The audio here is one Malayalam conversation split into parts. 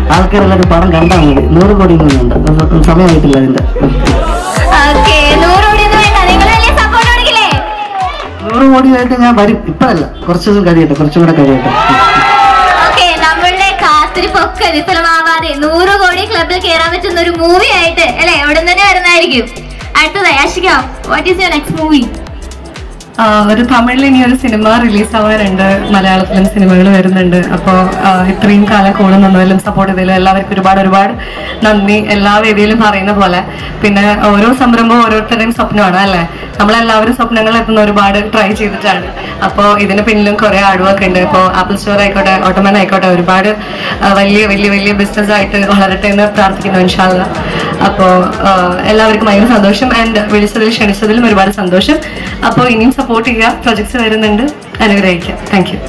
ആൾക്കാരെല്ലാവരും പടം കണ്ടാൽ മതി നൂറ് കോടി ഒന്നും ഉണ്ട് സമയമായിട്ടില്ല അതിന്റെ ഓക്കെ നൂറ് കോടി ഒന്നും വേണ്ട നിങ്ങൾ വലിയ സപ്പോർട്ട് കൊടുക്കില്ലേ നൂറ് കോടിയായിട്ട് ഞാൻ വരും ഇപ്പഴല്ല കുറച്ച് ദിവസം കഴിയട്ടെ കുറച്ചും കൂടെ കഴിയട്ടെ ഓക്കെ നമ്മളുടെ കാത്തിരിപ്പൊക്കെ വിഫലമാവാതെ നൂറ് കോടി ക്ലബിൽ കയറാൻ പറ്റുന്ന ഒരു മൂവി ആയിട്ട് അല്ലെ അവിടെ തന്നെ വരുന്നതായിരിക്കും അടുത്തതായി Ashika what is your next movie ആ, ഒരു തമിഴിൽ ഇനി ഒരു സിനിമ റിലീസ് ആവാനുണ്ട് മലയാളത്തിലും സിനിമകൾ വരുന്നുണ്ട് അപ്പോൾ ഇത്രയും കാലം കൂടെ നിന്നതിലും സപ്പോർട്ട് ചെയ്തതിലും എല്ലാവർക്കും ഒരുപാട് ഒരുപാട് നന്ദി എല്ലാ വേദിയിലും പറയുന്ന പോലെ പിന്നെ ഓരോ സംരംഭവും ഓരോരുത്തരുടെയും സ്വപ്നമാണ് അല്ലേ നമ്മളെല്ലാവരും സ്വപ്നങ്ങൾ എത്തുന്ന ഒരുപാട് ട്രൈ ചെയ്തിട്ടാണ് അപ്പോൾ ഇതിന് പിന്നിലും കുറേ ഹാർഡ് വർക്ക് ഉണ്ട് ഇപ്പോൾ ആപ്പിൾ സ്റ്റോർ ആയിക്കോട്ടെ ഓട്ടോമൻ ആയിക്കോട്ടെ ഒരുപാട് ആ, വലിയ വലിയ വലിയ ബിസിനസ് ആയിട്ട് വളരട്ടെ എന്ന് പ്രാർത്ഥിക്കുന്നു ഇൻഷാല്ല അപ്പോൾ എല്ലാവർക്കും ഭയങ്കര സന്തോഷം ആൻഡ് വിളിച്ചതിൽ ക്ഷണിച്ചതിലും ഒരുപാട് സന്തോഷം അപ്പോൾ ഇനിയും സപ്പോർട്ട് ചെയ്യുക പ്രൊജക്ട്സ് വരുന്നുണ്ട് അനുഗ്രഹിക്കുക താങ്ക് യു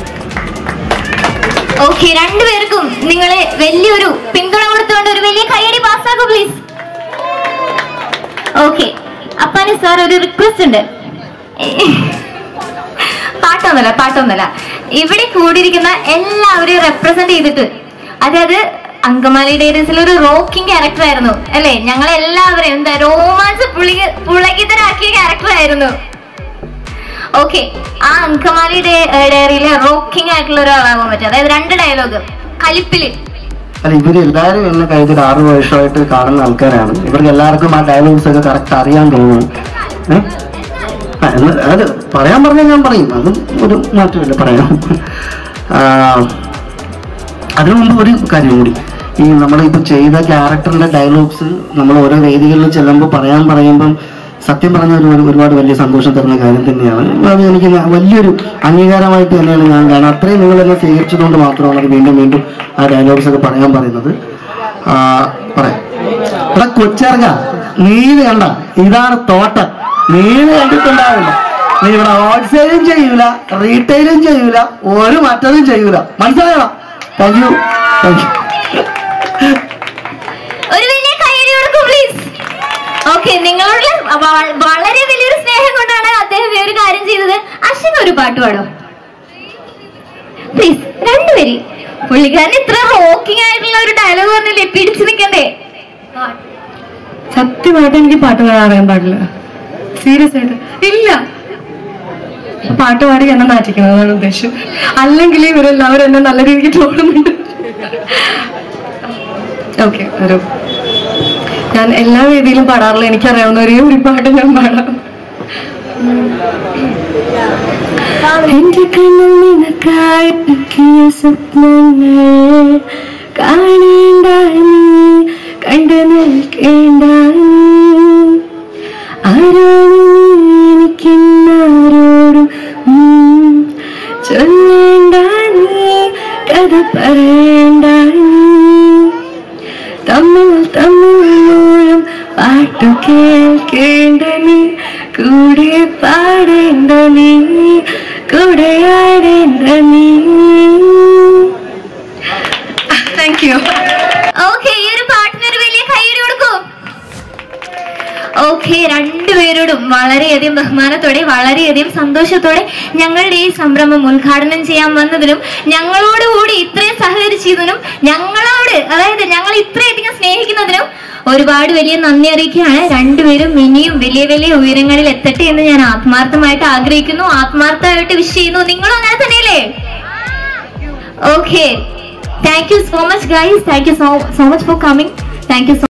ഓക്കെ രണ്ടുപേർക്കും നിങ്ങളെ വലിയൊരു പിന്തുണ കൊടുത്തുകൊണ്ട് ഒരു വലിയ കൈയടി പാസ്സാക്കൂ പ്ലീസ് ഓക്കെ അപ്പാന് സാർ ഒരു റിക്വസ്റ്റ് ഉണ്ട് പാട്ടൊന്നല്ല പാട്ടൊന്നല്ല ഇവിടെ കൂടിയിരിക്കുന്ന എല്ലാവരെയും റെപ്രസെന്റ് ചെയ്തിട്ട് അതായത് അങ്കമാലി ഡേരീസിൽ ഒരു റോക്കിംഗ് ക്യാരക്ടർ ആയിരുന്നു അല്ലെ ഞങ്ങൾ എല്ലാവരെയും എന്താ രോമാഞ്ച പുളി പുളകിതരാക്കിയ ക്യാരക്ടർ ആയിരുന്നു ഓക്കെ ആ അങ്കമാലി ഡയറിയിലെ റോക്കിംഗ് ആയിട്ടുള്ള ഒരാളാവാൻ പറ്റും അതായത് രണ്ട് ഡയലോഗ് കലിപ്പില് അല്ല ഇവര് എല്ലാവരും എന്നെ കഴിഞ്ഞിട്ട് ആറ് വർഷമായിട്ട് കാണുന്ന ആൾക്കാരാണ് ഇവർക്ക് എല്ലാവർക്കും ആ ഡയലോഗ്സ് ഒക്കെ കറക്റ്റ് അറിയാൻ തോന്നുന്നു ഏ? ആ, എന്ന് അത് പറയാൻ പറഞ്ഞാൽ ഞാൻ പറയും അതും ഒരു മാറ്റമില്ല പറയാം ആ, അതിനു മുമ്പ് ഒരു കാര്യം കൂടി ഈ നമ്മളിപ്പോൾ ചെയ്ത ക്യാരക്ടറിന്റെ ഡയലോഗ്സ് നമ്മൾ ഓരോ വേദികളിൽ ചെല്ലുമ്പോൾ പറയാൻ പറയുമ്പം സത്യം പറഞ്ഞ ഒരു ഒരു- ഒരുപാട് വലിയ സന്തോഷം തരുന്ന കാര്യം തന്നെയാണ് അത് എനിക്ക് ന- വലിയൊരു അംഗീകാരമായിട്ട് തന്നെയാണ് ഞാൻ കാണുന്നത് അത്രയും നിങ്ങൾ എന്നെ സ്വീകരിച്ചതുകൊണ്ട് മാത്രമാണ് അത് വീണ്ടും വീണ്ടും ആ ഡയലോഗ്സ് ഒക്കെ പറയാൻ പറയുന്നത് ആ, പറയാം ഇവിടെ കൊച്ചിറങ്ങ നീല കണ്ട ഇതാണ് തോട്ടം നീല കണ്ടിട്ടുണ്ടാവില്ല നീ ഇവിടെ ഹോൾസെയിലും ചെയ്യൂല റീറ്റെയിലും ചെയ്യൂല ഒരു മറ്റതും ചെയ്യൂല മനസ്സിലായോ താങ്ക് യു താങ്ക് യു ഒരു വലിയ കൈയടി കൊടുക്കൂ പ്ലീസ് ഓക്കെ നിങ്ങളോട് വ- വളരെ വലിയൊരു സ്നേഹം കൊണ്ടാണ് അദ്ദേഹം ഈ ഒരു കാര്യം ചെയ്തത് അശ്വിൻ ഒരു പാട്ട് പാടോ പ്ലീസ് രണ്ടുപേരി പുള്ളിക്കാരൻ ഇത്ര റോക്കിംഗ് ആയിട്ടുള്ള ഒരു ഡയലോഗ് പറഞ്ഞില്ലേ പിടിച്ചു നിൽക്കണ്ടേ സത്യമായിട്ട് എനിക്ക് പാട്ട് പാടാൻ അറിയാൻ പാടില്ല സീരിയസ് ആയിട്ട് ഇല്ല പാട്ട് പാടി എന്നെ നാറ്റിക്കുന്നതാണ് ഉദ്ദേശം അല്ലെങ്കിൽ ഇവരെല്ലാവരും എന്നെ നല്ല രീതിക്ക് ട്രോളുന്നുണ്ട് ഓക്കെ ഒരു ഞാൻ എല്ലാ വേദിയിലും പാടാറില്ല എനിക്കറിയാവുന്ന ഒരേ ഒരു പാട്ട് ഞാൻ പാടാം എന്റെ കണ്ണിൽ നിനക്കായി പൊക്കിയ സ്വപ്നങ്ങൾ കാണേണ്ട നീ കണ്ടു നിൽക്കേണ്ട നീ. ആരാണ് നീ എനിക്കെന്നാരോടും ഉം, ചൊല്ലേണ്ട നീ കഥ പറയേണ്ട നീ തമ്മിൽ തമ്മിൽ മൂലം പാട്ടു കേൾക്കേണ്ട നീ കൂടെ പാടേണ്ട നീ കൂടെ ആടേണ്ട നീ താങ്ക് യു ഓക്കെ ഈ ഒരു പാട്ടിന് ഒരു വലിയ കൈയടി കൊടുക്കൂ ഓക്കെ രണ്ടുപേരോടും വളരെയധികം ബഹുമാനത്തോടെ വളരെയധികം സന്തോഷത്തോടെ ഞങ്ങളുടെ ഈ സംരംഭം ഉദ്ഘാടനം ചെയ്യാൻ വന്നതിനും ഞങ്ങളോട് കൂടി ഇത്രയും സഹകരിച്ചതിനും ഞങ്ങളോട് അതായത് ഞങ്ങൾ ഇത്രയധികം സ്നേഹിക്കുന്നതിനും ഒരുപാട് വലിയ നന്ദി അറിയിക്കുകയാണ് രണ്ടുപേരും ഇനിയും വലിയ വലിയ ഉയരങ്ങളിൽ എത്തട്ടെ എന്ന് ഞാൻ ആത്മാർത്ഥമായിട്ട് ആഗ്രഹിക്കുന്നു ആത്മാർത്ഥമായിട്ട് വിഷ് ചെയ്യുന്നു നിങ്ങളും അങ്ങനെ തന്നെയല്ലേ okay thank you so much guys thank you so so much for coming thank U